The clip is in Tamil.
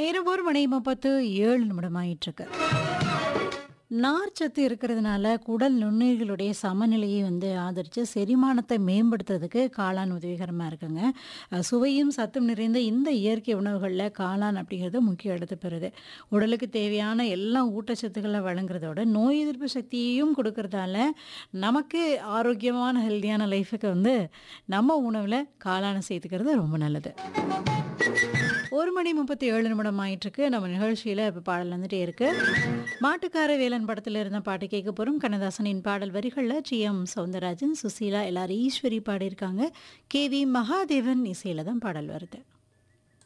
நேரம் ஒரு மணி முப்பத்து ஏழு நிமிடம் ஆயிட்டிருக்கு நார்ச்சத்து இருக்கிறதுனால குடல் நுண்ணுயிர்களுடைய சமநிலையை வந்து ஆதரித்து செரிமானத்தை மேம்படுத்துறதுக்கு காளான் உதவிகரமாக இருக்குங்க அஹ் சுவையும் சத்தும் நிறைந்த இந்த இயற்கை உணவுகளில் காளான் அப்படிங்கிறது முக்கிய இடத்து பெறுது உடலுக்கு தேவையான எல்லா ஊட்டச்சத்துக்களை வழங்குறதோட நோய் எதிர்ப்பு சக்தியையும் கொடுக்கறதால நமக்கு ஆரோக்கியமான ஹெல்த்தியான லைஃபுக்கு வந்து நம்ம உணவில் காளானை சேர்த்துக்கிறது ரொம்ப நல்லது ஒரு மணி முப்பத்தி ஏழு நிமிடம் ஆயிட்டிருக்கு நம்ம நிகழ்ச்சியில் இப்போ பாடல் வந்துட்டே இருக்கு மாட்டுக்கார வேலன் படத்தில் இருந்த பாட்டு கேட்க போகிறோம் கண்ணதாசனின் பாடல் வரிகளில் டி எம் சவுந்தரராஜன் சுசீலா எல்லாரும் ஈஸ்வரி பாடியிருக்காங்க கே வி மகாதேவன் இசையில் தான் பாடல் வருது